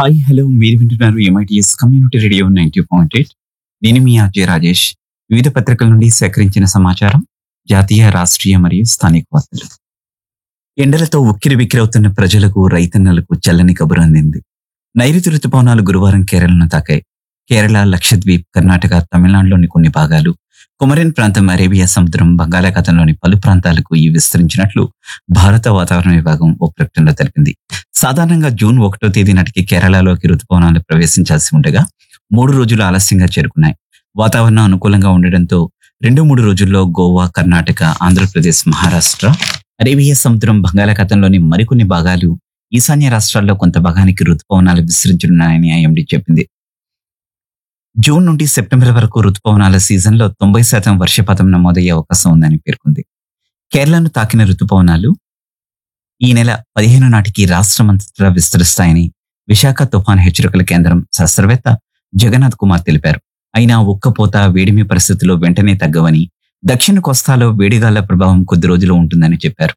hi hello మీరు వింటున్నారు MITS community radio ninety point eight నేను మీ ఆర్జే రాజేష్ వివిధ పత్రికల నుండి సేకరించిన సమాచారం జాతీయ రాష్ట్రీయ మరియు స్థానిక వార్తలు ఎండలతో ఉక్కిరి బిక్కిరవుతున్న ప్రజలకు రైతన్నలకు చల్లని కబురు అందింది నైరుతి రుతుపవనాలు గురువారం కేరళను తాకాయి కేరళ లక్షద్వీప్ కర్ణాటక తమిళనాడులోని కొన్ని భాగాలు కుమరిన్ ప్రాంతం అరేబియా సముద్రం బంగాళాఖాతంలోని పలు ప్రాంతాలకు ఈ విస్తరించినట్లు భారత వాతావరణ విభాగం ఓ ప్రకటనలో తెలిపింది సాధారణంగా జూన్ ఒకటో తేదీ నాటికి కేరళలోకి రుతుపవనాలు ప్రవేశించాల్సి ఉండగా మూడు రోజులు ఆలస్యంగా చేరుకున్నాయి వాతావరణం అనుకూలంగా ఉండడంతో రెండు మూడు రోజుల్లో గోవా కర్ణాటక ఆంధ్రప్రదేశ్ మహారాష్ట్ర అరేబియా సముద్రం బంగాళాఖాతంలోని మరికొన్ని భాగాలు ఈశాన్య రాష్ట్రాల్లో కొంత భాగానికి రుతుపవనాలు విస్తరించనున్నాయని ఐఎండీ చెప్పింది జూన్ నుండి సెప్టెంబర్ వరకు రుతుపవనాల సీజన్లో తొంభై శాతం వర్షపాతం నమోదయ్యే అవకాశం ఉందని పేర్కొంది కేరళను తాకిన రుతుపవనాలు ఈ నెల పదిహేను నాటికి రాష్ట్రమంతటా విస్తరిస్తాయని విశాఖ తుఫాన్ హెచ్చరికల కేంద్రం శాస్త్రవేత్త జగన్నాథ్ కుమార్ తెలిపారు అయినా ఉక్కపోత వేడిమి పరిస్థితులు వెంటనే తగ్గవని దక్షిణ కోస్తాలో వేడిగాళ్ల ప్రభావం కొద్ది రోజులు ఉంటుందని చెప్పారు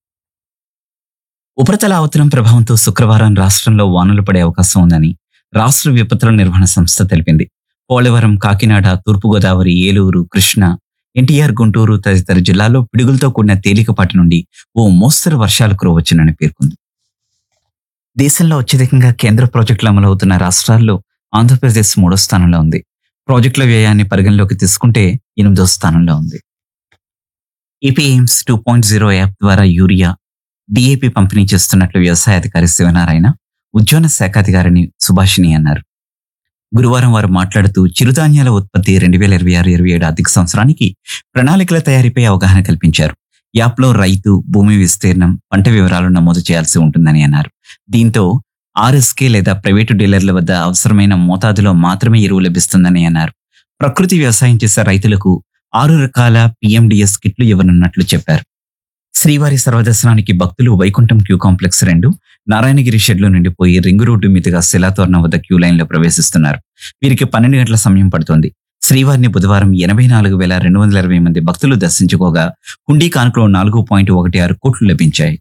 ఉపరితల అవతలం ప్రభావంతో శుక్రవారం రాష్ట్రంలో వానలు పడే అవకాశం ఉందని రాష్ట్ర విపత్తుల నిర్వహణ సంస్థ తెలిపింది పోలవరం కాకినాడ తూర్పుగోదావరి ఏలూరు కృష్ణ ఎన్టీఆర్ గుంటూరు తదితర జిల్లాల్లో పిడుగులతో కూడిన తేలికపాటి నుండి ఓ మోస్తరు వర్షాలు కురవచ్చునని పేర్కొంది దేశంలో అత్యధికంగా కేంద్ర ప్రాజెక్టులు అమలవుతున్న రాష్ట్రాల్లో ఆంధ్రప్రదేశ్ మూడో స్థానంలో ఉంది ప్రాజెక్టుల వ్యయాన్ని పరిగణలోకి తీసుకుంటే ఎనిమిదో స్థానంలో ఉంది AP AIMS two point zero app ద్వారా యూరియా డిఏపి పంపిణీ చేస్తున్నట్లు వ్యవసాయ అధికారి శివనారాయణ ఉద్యాన శాఖ అధికారిని సుభాషిణి అన్నారు గురువారం వారు మాట్లాడుతూ చిరుధాన్యాల ఉత్పత్తి రెండు వేల ఇరవై ఆరు ఇరవై ఏడు ఆర్థిక సంవత్సరానికి ప్రణాళికల తయారీపై అవగాహన కల్పించారు యాప్లో రైతు భూమి విస్తీర్ణం పంట వివరాలు నమోదు చేయాల్సి ఉంటుందని అన్నారు దీంతో ఆర్ఎస్కే లేదా ప్రైవేటు డీలర్ల వద్ద అవసరమైన మోతాదులో మాత్రమే ఎరువు లభిస్తుందని అన్నారు ప్రకృతి వ్యవసాయం చేసే రైతులకు ఆరు రకాల పిఎండిఎస్ కిట్లు ఇవ్వనున్నట్లు చెప్పారు శ్రీవారి సర్వదర్శనానికి భక్తులు వైకుంఠం క్యూ కాంప్లెక్స్ రెండు నారాయణగిరి షెడ్లో నిండిపోయి రింగు రోడ్డు మీదుగా శిలాతోరణం వద్ద క్యూ లైన్లో ప్రవేశిస్తున్నారు వీరికి పన్నెండు గంటల సమయం పడుతోంది శ్రీవారిని బుధవారం ఎనభై నాలుగు వేల రెండు వందల ఇరవై మంది భక్తులు దర్శించుకోగా హుండీ కానుకలో నాలుగు పాయింట్ ఒకటి ఆరు కోట్లు లభించాయి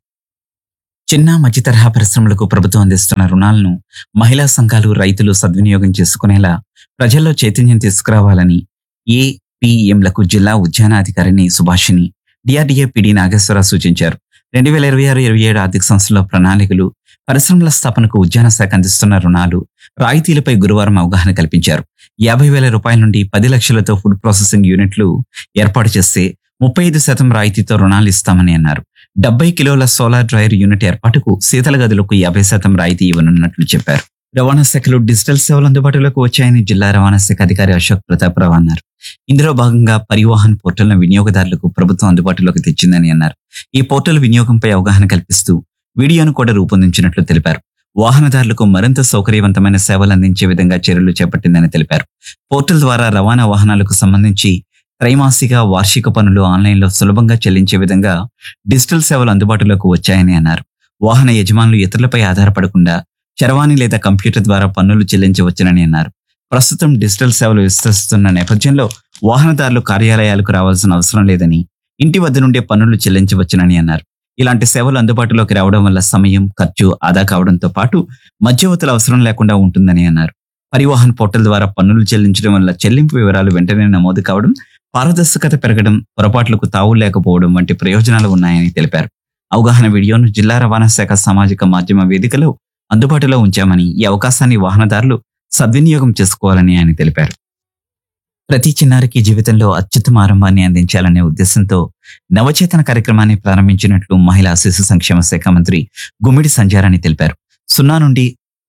చిన్న మధ్య తరహా పరిశ్రమలకు ప్రభుత్వం అందిస్తున్న రుణాలను మహిళా సంఘాలు రైతులు సద్వినియోగం చేసుకునేలా ప్రజల్లో చైతన్యం తీసుకురావాలని ఏపీఎంలకు జిల్లా ఉద్యానాధికారిని సుభాషిని డిఆర్డీఏ పిడి నాగేశ్వరరావు సూచించారు రెండు వేల ఇరవై ఆరు ఇరవై ఏడు ఆర్థిక సంవత్సరంలో ప్రణాళికలు పరిశ్రమల స్థాపనకు ఉద్యాన శాఖ అందిస్తున్న రుణాలు రాయితీలపై గురువారం అవగాహన కల్పించారు యాభై వేల రూపాయల నుండి పది లక్షలతో ఫుడ్ ప్రాసెసింగ్ యూనిట్లు ఏర్పాటు చేస్తే ముప్పై ఐదు శాతం రాయితీతో రుణాలు ఇస్తామని అన్నారు డెబ్బై కిలోల సోలార్ డ్రైయర్ యూనిట్ ఏర్పాటుకు శీతల గదులకు యాభై శాతం రాయితీ ఇవ్వనున్నట్లు చెప్పారు రవాణా శాఖలో డిజిటల్ సేవలు అందుబాటులోకి వచ్చాయని జిల్లా రవాణా శాఖ అధికారి అశోక్ ప్రతాపరావు అన్నారు ఇందులో భాగంగా పరివాహన్ పోర్టల్ను వినియోగదారులకు ప్రభుత్వం అందుబాటులోకి తెచ్చిందని అన్నారు ఈ పోర్టల్ వినియోగంపై అవగాహన కల్పిస్తూ వీడియోను కూడా రూపొందించినట్లు తెలిపారు వాహనదారులకు మరింత సౌకర్యవంతమైన సేవలు అందించే విధంగా చర్యలు చేపట్టిందని తెలిపారు పోర్టల్ ద్వారా రవాణా వాహనాలకు సంబంధించి త్రైమాసిక వార్షిక పనులు ఆన్లైన్లో సులభంగా చెల్లించే విధంగా డిజిటల్ సేవలు అందుబాటులోకి వచ్చాయని అన్నారు వాహన యజమానులు ఇతరులపై ఆధారపడకుండా చరవాణి లేదా కంప్యూటర్ ద్వారా పన్నులు చెల్లించవచ్చునని అన్నారు ప్రస్తుతం డిజిటల్ సేవలు విస్తరిస్తున్న నేపథ్యంలో వాహనదారులు కార్యాలయాలకు రావాల్సిన అవసరం లేదని ఇంటి వద్ద నుండే పన్నులు చెల్లించవచ్చునని అన్నారు ఇలాంటి సేవలు అందుబాటులోకి రావడం వల్ల సమయం ఖర్చు ఆదా కావడంతో పాటు మధ్యవర్తుల అవసరం లేకుండా ఉంటుందని అన్నారు పరివాహన్ పోర్టల్ ద్వారా పన్నులు చెల్లించడం వల్ల చెల్లింపు వివరాలు వెంటనే నమోదు కావడం పారదర్శకత పెరగడం పొరపాట్లకు తావు లేకపోవడం వంటి ప్రయోజనాలు ఉన్నాయని తెలిపారు అవగాహన వీడియోను జిల్లా రవాణా శాఖ సామాజిక మాధ్యమ వేదికలో అందుబాటులో ఉంచామని ఈ అవకాశాన్ని వాహనదారులు సద్వినియోగం చేసుకోవాలని ఆయన తెలిపారు ప్రతి చిన్నారికి జీవితంలో అత్యుత్తమ ఆరంభాన్ని అందించాలనే ఉద్దేశంతో నవచేతన కార్యక్రమాన్ని ప్రారంభించినట్లు మహిళా శిశు సంక్షేమ శాఖ మంత్రి గుమ్మిడి సంజారాణి తెలిపారు సున్నా నుండి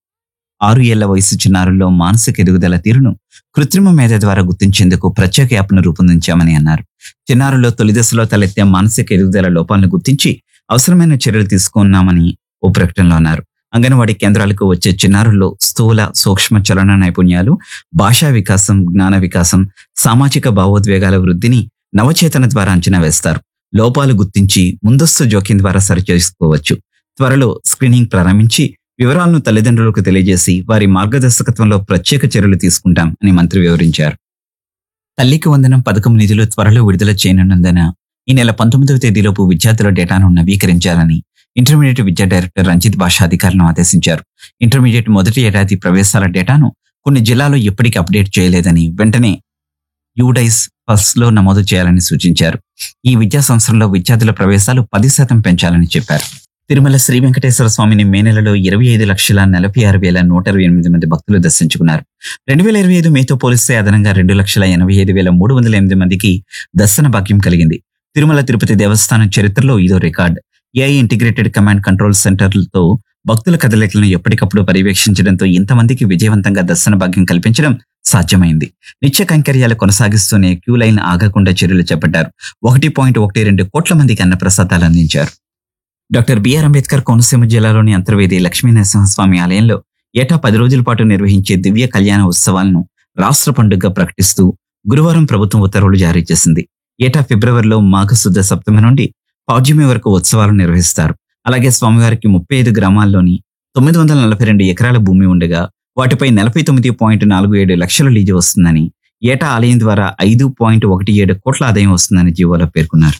ఆరు ఏళ్ల వయసు చిన్నారుల్లో మానసిక ఎదుగుదల తీరును కృత్రిమ మేధ ద్వారా గుర్తించేందుకు ప్రత్యేక యాప్ను రూపొందించామని అన్నారు చిన్నారుల్లో తొలి దశలో తలెత్తే మానసిక ఎదుగుదల లోపాలను గుర్తించి అవసరమైన చర్యలు తీసుకున్నామని ఓ ప్రకటనలో అన్నారు అంగన్వాడీ కేంద్రాలకు వచ్చే చిన్నారుల్లో స్థూల సూక్ష్మ చలన నైపుణ్యాలు భాషా వికాసం జ్ఞాన వికాసం సామాజిక భావోద్వేగాల వృద్ధిని నవచేతన ద్వారా అంచనా వేస్తారు లోపాలు గుర్తించి ముందస్తు జోక్యం ద్వారా సరిచేసుకోవచ్చు త్వరలో స్క్రీనింగ్ ప్రారంభించి వివరాలను తల్లిదండ్రులకు తెలియజేసి వారి మార్గదర్శకత్వంలో ప్రత్యేక చర్యలు తీసుకుంటాం అని మంత్రి వివరించారు తల్లికి వందనం పథకం నిధులు త్వరలో విడుదల చేయనున్నందున ఈ నెల పంతొమ్మిదవ తేదీలోపు విద్యార్థుల డేటాను నవీకరించాలని ఇంటర్మీడియట్ విద్యా డైరెక్టర్ రంజిత్ భాష అధికారులను ఆదేశించారు ఇంటర్మీడియట్ మొదటి ఏడాది ప్రవేశాల డేటాను కొన్ని జిల్లాలో ఇప్పటికీ అప్డేట్ చేయలేదని వెంటనే యూడైస్ పల్స్ లో నమోదు చేయాలని సూచించారు ఈ విద్యా సంవత్సరంలో విద్యార్థుల ప్రవేశాలు పది శాతం పెంచాలని చెప్పారు తిరుమల శ్రీ వెంకటేశ్వర స్వామిని మే నెలలో ఇరవై ఐదు లక్షల నలభై ఆరు వేల నూట ఇరవై ఎనిమిది మంది భక్తులు దర్శించుకున్నారు రెండు వేల ఇరవై ఐదు మేతో పోలిస్తే అదనంగా రెండు లక్షల ఎనభై ఐదు వేల మూడు వందల ఎనిమిది మందికి దర్శన భాగ్యం కలిగింది తిరుమల తిరుపతి దేవస్థానం చరిత్రలో ఇదో record AI integrated command control సెంటర్లతో భక్తుల కదలికలను ఎప్పటికప్పుడు పర్యవేక్షించడంతో ఇంతమందికి విజయవంతంగా దర్శన భాగ్యం కల్పించడం సాధ్యమైంది నిత్య కైంకర్యాలు కొనసాగిస్తూనే క్యూ లైన్ ఆగకుండా చర్యలు చేపట్టారు ఒకటి పాయింట్ ఒకటి రెండు కోట్ల మందికి అన్నప్రసాదాలు అందించారు డాక్టర్ బిఆర్ అంబేద్కర్ కోనసీమ జిల్లాలోని అంతర్వేది లక్ష్మీ నరసింహస్వామి ఆలయంలో ఏటా పది రోజుల పాటు నిర్వహించే దివ్య కళ్యాణ ఉత్సవాలను రాష్ట్ర పండుగగా ప్రకటిస్తూ గురువారం ప్రభుత్వం ఉత్తర్వులు జారీ చేసింది ఏటా ఫిబ్రవరిలో మాఘశుద్ధ సప్తమి నుండి పౌర్ణమి వరకు ఉత్సవాలు నిర్వహిస్తారు అలాగే స్వామివారికి ముప్పై ఐదు గ్రామాల్లోని తొమ్మిది వందల నలభై రెండు ఎకరాల భూమి ఉండగా వాటిపై నలభై తొమ్మిది పాయింట్ నాలుగు ఏడు లక్షల లీజు వస్తుందని ఏటా ఆలయం ద్వారా ఐదు పాయింట్ ఒకటి ఏడు కోట్ల ఆదాయం వస్తుందని జీవోలో పేర్కొన్నారు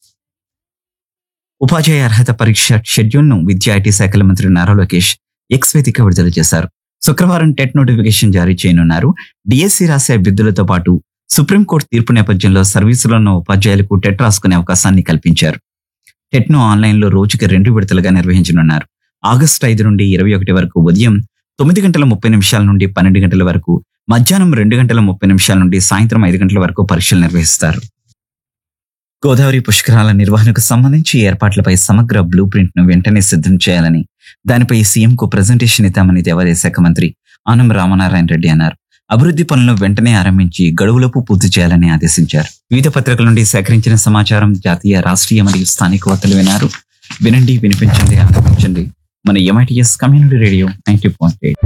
ఉపాధ్యాయ అర్హత పరీక్ష షెడ్యూల్ను విద్యా ఐటీ శాఖల మంత్రి నారా లోకేష్ ఎక్స్ వేదిక విడుదల చేశారు శుక్రవారం టెట్ నోటిఫికేషన్ జారీ చేయనున్నారు డిఎస్సి రాసే అభ్యర్థులతో పాటు సుప్రీంకోర్టు తీర్పు నేపథ్యంలో సర్వీసులో ఉన్న ఉపాధ్యాయులకు టెట్ రాసుకునే అవకాశాన్ని కల్పించారు టెట్ను ఆన్లైన్లో రోజుకి రెండు విడతలుగా నిర్వహించనున్నారు ఆగస్టు ఐదు నుండి ఇరవై ఒకటి వరకు ఉదయం తొమ్మిది గంటల ముప్పై నిమిషాల నుండి పన్నెండు గంటల వరకు మధ్యాహ్నం రెండు గంటల ముప్పై నిమిషాల నుండి సాయంత్రం ఐదు గంటల వరకు పరీక్షలు నిర్వహిస్తారు గోదావరి పుష్కరాల నిర్వహణకు సంబంధించి ఏర్పాట్లపై సమగ్ర బ్లూ ప్రింట్ ను వెంటనే సిద్ధం చేయాలని దానిపై సీఎం కు ప్రజెంటేషన్ ఇద్దామని దేవాదాయ శాఖ మంత్రి ఆనం రామనారాయణ రెడ్డి అన్నారు అభివృద్ధి పనులను వెంటనే ఆరంభించి గడువులోపు పూర్తి చేయాలని ఆదేశించారు వివిధ పత్రికల నుండి సేకరించిన సమాచారం జాతీయ రాష్ట్రీయ మరియు స్థానిక వార్తలు వినారు వినండి వినిపించండి ఆనందించండి మన MITS community radio ninety point eight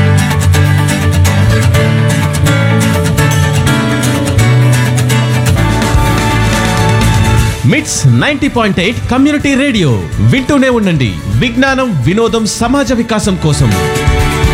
MITS ninety point eight community radio వింటూనే ఉండండి విజ్ఞానం వినోదం సమాజ వికాసం కోసం